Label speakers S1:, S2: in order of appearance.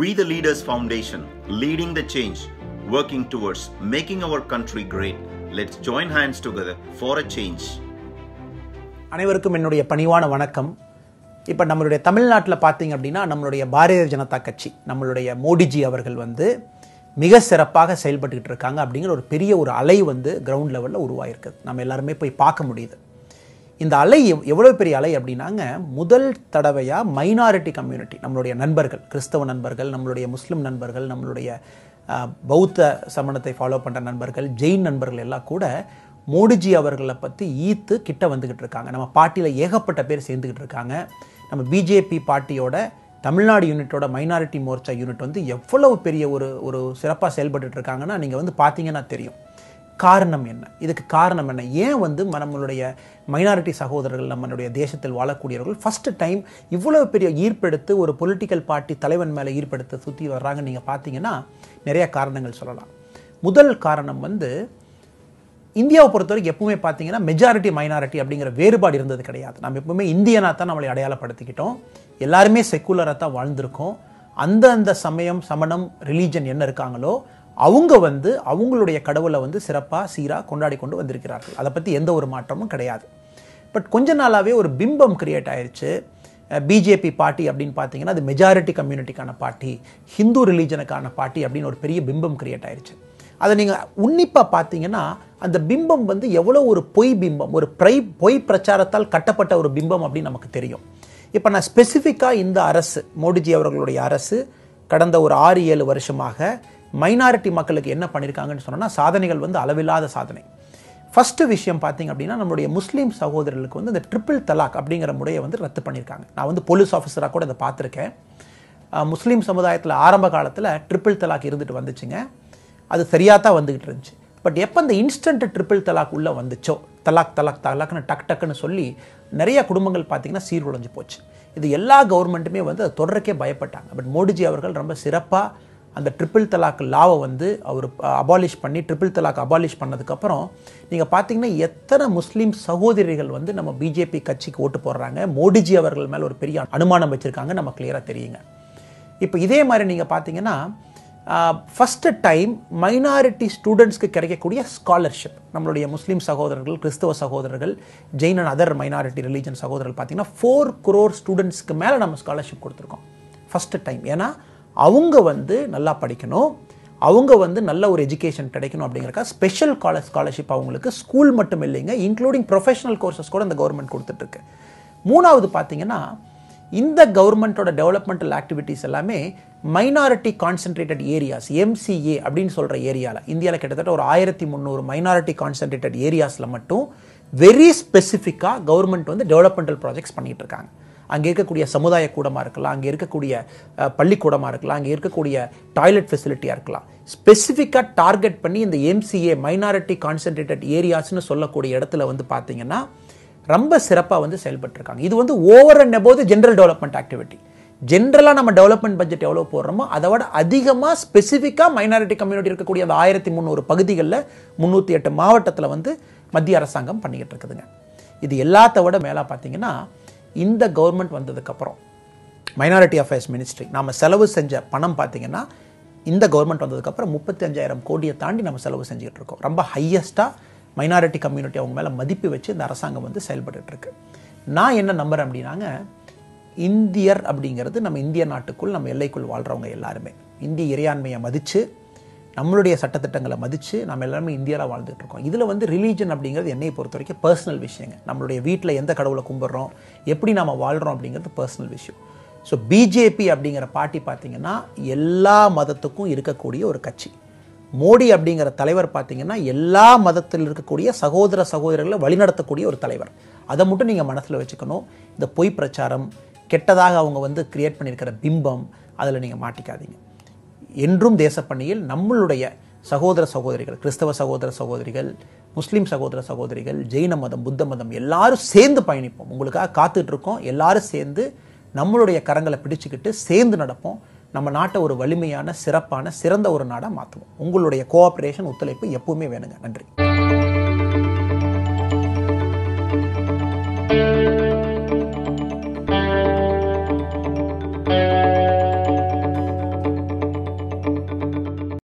S1: We the Leaders Foundation, leading the change, working towards making our country great. Let's join hands together for a change.
S2: அனைவருக்கும் என்னுடைய பணிவான வணக்கம் இப்போ நம்மளுடைய தமிழ்நாட்டில் பார்த்தீங்க அப்படின்னா நம்மளுடைய பாரதிய ஜனதா கட்சி நம்மளுடைய மோடிஜி அவர்கள் வந்து மிக சிறப்பாக செயல்பட்டுக்கிட்டு இருக்காங்க அப்படிங்கிற ஒரு பெரிய ஒரு அலை வந்து கிரவுண்ட் லெவலில் உருவாயிருக்குது நம்ம எல்லாருமே போய் பார்க்க முடியுது இந்த அலை எவ்- எவ்வளவு பெரிய அலை அப்படின்னாங்க முதல் தடவையாக மைனாரிட்டி கம்யூனிட்டி நம்மளுடைய நண்பர்கள் கிறிஸ்தவ நண்பர்கள் நம்மளுடைய முஸ்லிம் நண்பர்கள் நம்மளுடைய அஹ், பௌத்த சமணத்தை ஃபாலோ பண்ணுற நண்பர்கள் ஜெயின் நண்பர்கள் எல்லாம் கூட மோடிஜி அவர்களை பற்றி ஈத்து கிட்ட வந்துக்கிட்டு இருக்காங்க நம்ம பார்ட்டியில் ஏகப்பட்ட பேர் சேர்ந்துக்கிட்டு இருக்காங்க நம்ம பிஜேபி பார்ட்டியோட தமிழ்நாடு யூனிட்டோட மைனாரிட்டி மோர்ச்சா யூனிட் வந்து எவ்வளவு பெரிய ஒரு ஒரு சிறப்பாக செயல்பட்டுட்டு இருக்காங்கன்னா நீங்கள் வந்து பார்த்தீங்கன்னா தெரியும் காரணம் என்ன இதுக்கு காரணம் என்ன ஏன் வந்து நம்மளுடைய மைனாரிட்டி சகோதரர்கள் நம்மளுடைய தேசத்தில் வாழக்கூடியவர்கள் ஃபர்ஸ்ட் டைம் இவ்வளவு பெரிய ஈர்ப்பெடுத்து ஒரு பொலிட்டிக்கல் பார்ட்டி தலைவன் மேலே ஈர்ப்பெடுத்து சுற்றி வர்றாங்கன்னு நீங்கள் பார்த்தீங்கன்னா நிறைய காரணங்கள் சொல்லலாம் முதல் காரணம் வந்து இந்தியாவை பொறுத்தவரைக்கும் எப்பவுமே பார்த்தீங்கன்னா மெஜாரிட்டி மைனாரிட்டி அப்படிங்கிற வேறுபாடு இருந்தது கிடையாது நம்ம எப்பவுமே இந்தியனாக தான் நம்மளை அடையாளப்படுத்திக்கிட்டோம் எல்லாருமே செக்குலராக தான் வாழ்ந்திருக்கோம் அந்த அந்த சமயம் சமணம் ரிலீஜன் என்ன இருக்காங்களோ அவங்க வந்து அவங்களுடைய கடவுளை வந்து சிறப்பாக சீராக கொண்டாடி கொண்டு வந்திருக்கிறார்கள் அதை பற்றி எந்த ஒரு மாற்றமும் கிடையாது பட் கொஞ்ச நாளாகவே ஒரு பிம்பம் கிரியேட் ஆயிருச்சு பிஜேபி பார்ட்டி அப்படின்னு பார்த்தீங்கன்னா அது மெஜாரிட்டி கம்யூனிட்டிக்கான பார்ட்டி ஹிந்து ரிலீஜனுக்கான பார்ட்டி அப்படின்னு ஒரு பெரிய பிம்பம் கிரியேட் ஆயிருச்சு அதை நீங்கள் உன்னிப்பாக பார்த்தீங்கன்னா அந்த பிம்பம் வந்து எவ்வளோ ஒரு பொய் பிம்பம் ஒரு பிரை பொய் பிரச்சாரத்தால் கட்டப்பட்ட ஒரு பிம்பம் அப்படின்னு நமக்கு தெரியும் இப்போ நான் ஸ்பெசிஃபிக்காக இந்த அரசு மோடிஜி அவர்களுடைய அரசு கடந்த ஒரு ஆறு ஏழு வருஷமாக மைனாரிட்டி மக்களுக்கு என்ன பண்ணியிருக்காங்கன்னு சொன்னோன்னா சாதனைகள் வந்து அளவில்லாத சாதனை ஃபஸ்ட்டு விஷயம் பார்த்தீங்க அப்படின்னா நம்மளுடைய முஸ்லீம் சகோதரர்களுக்கு வந்து இந்த ட்ரிபிள் தலாக் அப்படிங்கிற முறையை வந்து ரத்து பண்ணியிருக்காங்க நான் வந்து போலீஸ் ஆஃபீஸராக கூட இதை பார்த்துருக்கேன் அஹ் முஸ்லீம் சமுதாயத்தில் ஆரம்ப காலத்தில் ட்ரிபிள் தலாக் இருந்துட்டு வந்துச்சுங்க அது சரியாக தான் வந்துகிட்டு இருந்துச்சு பட் எப்போ இந்த இன்ஸ்டன்ட் ட்ரிபிள் தலாக் உள்ளே வந்துச்சோ தலாக் தலாக் தலாக்னு டக் டக்குன்னு சொல்லி நிறைய குடும்பங்கள் பார்த்தீங்கன்னா சீர்குலைஞ்சு போச்சு இது எல்லா கவர்மெண்ட்டுமே வந்து அதை தொடர்க்கே பயப்பட்டாங்க பட் மோடிஜி அவர்கள் ரொம்ப சிறப்பாக அந்த ட்ரிபிள் தலாக் லாவை வந்து அவர் அபாலிஷ் பண்ணி ட்ரிபிள் தலாக் அபாலிஷ் பண்ணதுக்கப்புறம் நீங்கள் பார்த்தீங்கன்னா எத்தனை முஸ்லீம் சகோதரிகள் வந்து நம்ம பிஜேபி கட்சிக்கு ஓட்டு போடுறாங்க மோடிஜி அவர்கள் மேலே ஒரு பெரிய அனுமானம் வச்சுருக்காங்க நம்ம கிளியராக தெரியுங்க இப்போ இதே மாதிரி நீங்கள் பார்த்தீங்கன்னா ஃபஸ்ட்டு டைம் மைனாரிட்டி ஸ்டூடெண்ட்ஸ்க்கு கிடைக்கக்கூடிய ஸ்காலர்ஷிப் நம்மளுடைய முஸ்லீம் சகோதரர்கள் கிறிஸ்தவ சகோதரர்கள் Jain and other minority religion சகோதரர்கள் பார்த்தீங்கன்னா ஃபோர் குரோர் ஸ்டூடெண்ட்ஸ்க்கு மேலே நம்ம ஸ்காலர்ஷிப் கொடுத்துருக்கோம் ஃபஸ்ட்டு டைம் ஏன்னா அவங்க வந்து நல்லா படிக்கணும் அவங்க வந்து நல்ல ஒரு எஜுகேஷன் கிடைக்கணும் அப்படிங்கிறக்கா ஸ்பெஷல் காலேஜ் ஸ்காலர்ஷிப் அவங்களுக்கு ஸ்கூல் மட்டும் இல்லைங்க இன்க்ளூடிங் ப்ரொஃபஷனல் கோர்சஸ் கூட இந்த கவர்மெண்ட் கொடுத்துட்ருக்கு மூணாவது பார்த்தீங்கன்னா இந்த கவர்மெண்ட்டோட டெவலப்மெண்டல் ஆக்டிவிட்டீஸ் எல்லாமே மைனாரிட்டி கான்சென்ட்ரேட்டட் ஏரியாஸ் எம்சிஏ அப்படின்னு சொல்கிற ஏரியாவில் இந்தியாவில் கிட்டத்தட்ட ஒரு ஆயிரத்தி முந்நூறு மைனாரிட்டி கான்சென்ட்ரேட்டட் ஏரியாஸில் மட்டும் வெரி ஸ்பெசிஃபிக்காக கவர்மெண்ட் வந்து டெவலப்மெண்டல் ப்ராஜெக்ட்ஸ் பண்ணிகிட்டு இருக்காங்க அங்கே இருக்கக்கூடிய சமுதாய கூடமாக இருக்கலாம் அங்கே இருக்கக்கூடிய அஹ், பள்ளிக்கூடமாக இருக்கலாம் அங்கே இருக்கக்கூடிய டாய்லெட் ஃபெசிலிட்டியாக இருக்கலாம் ஸ்பெசிஃபிக்காக டார்கெட் பண்ணி இந்த எம்சிஏ மைனாரிட்டி கான்சென்ட்ரேட்டட் ஏரியாஸ்னு சொல்லக்கூடிய இடத்துல வந்து பார்த்தீங்கன்னா ரொம்ப சிறப்பாக வந்து செயல்பட்டுருக்காங்க இது வந்து over and above general development activity ஜென்ரலாக நம்ம டெவலப்மெண்ட் பட்ஜெட் எவ்வளோ போடுறோமோ அதை விட அதிகமாக ஸ்பெசிஃபிக்காக மைனாரிட்டி கம்யூனிட்டி இருக்கக்கூடிய அந்த ஆயிரத்தி முந்நூறு பகுதிகளில் முந்நூற்றி எட்டு மாவட்டத்தில் வந்து மத்திய அரசாங்கம் பண்ணிக்கிட்டு இருக்குதுங்க இது எல்லாத்த விட மேலே பார்த்தீங்கன்னா இந்த கவர்மெண்ட் வந்ததுக்கப்புறம் மைனாரிட்டி அஃபேர்ஸ் மினிஸ்ட்ரி நாம செலவு செஞ்ச பணம் பார்த்தீங்கன்னா இந்த கவர்மெண்ட் வந்ததுக்கப்புறம் முப்பத்தி அஞ்சாயிரம் கோடியை தாண்டி நம்ம செலவு செஞ்சுக்கிட்டு இருக்கோம் ரொம்ப ஹையஸ்ட்டாக மைனாரிட்டி கம்யூனிட்டி அவங்க மேலே மதிப்பு வச்சு இந்த அரசாங்கம் வந்து செயல்பட்டுட்டு இருக்கு நான் என்ன நம்புறேன் அப்படின்னாங்க இந்தியர் அப்படிங்கிறது நம்ம இந்திய நாட்டுக்குள் நம்ம எல்லைக்குள் வாழ்கிறவங்க எல்லாருமே இந்திய இறையாண்மையை மதித்து நம்மளுடைய சட்டத்திட்டங்களை மதித்து நம்ம எல்லாருமே இந்தியாவில் வாழ்ந்துட்டு இருக்கோம் இதில் வந்து ரிலீஜன் அப்படிங்கிறது என்னை பொறுத்த வரைக்கும் பர்சனல் விஷயங்க நம்மளுடைய வீட்டில் எந்த கடவுளை கும்பிட்றோம் எப்படி நம்ம வாழ்கிறோம் அப்படிங்கிறது பர்சனல் விஷயம் ஸோ பிஜேபி அப்படிங்கிற பார்ட்டி பார்த்தீங்கன்னா எல்லா மதத்துக்கும் இருக்கக்கூடிய ஒரு கட்சி மோடி அப்படிங்கிற தலைவர் பார்த்தீங்கன்னா எல்லா மதத்தில் இருக்கக்கூடிய சகோதர சகோதரர்களை வழிநடத்தக்கூடிய ஒரு தலைவர் அதை மட்டும் நீங்கள் மனசில் வச்சுக்கணும் இந்த பொய் பிரச்சாரம் கெட்டதாக அவங்க வந்து கிரியேட் பண்ணியிருக்கிற பிம்பம் அதில் நீங்கள் மாட்டிக்காதீங்க என்றும் தேசப்பணியில் நம்மளுடைய சகோதர சகோதரிகள் கிறிஸ்தவ சகோதர சகோதரிகள் முஸ்லீம் சகோதர சகோதரிகள் ஜெயின மதம் புத்த மதம் எல்லாரும் சேர்ந்து பயணிப்போம் உங்களுக்காக காத்துட்டு இருக்கோம் எல்லாரும் சேர்ந்து நம்மளுடைய கரங்களை பிடிச்சுக்கிட்டு சேர்ந்து நடப்போம் நம்ம நாட்டை ஒரு வலிமையான சிறப்பான சிறந்த ஒரு நாடாக மாற்றுவோம் உங்களுடைய கோஆப்ரேஷன் ஒத்துழைப்பு எப்பவுமே வேணுங்க நன்றி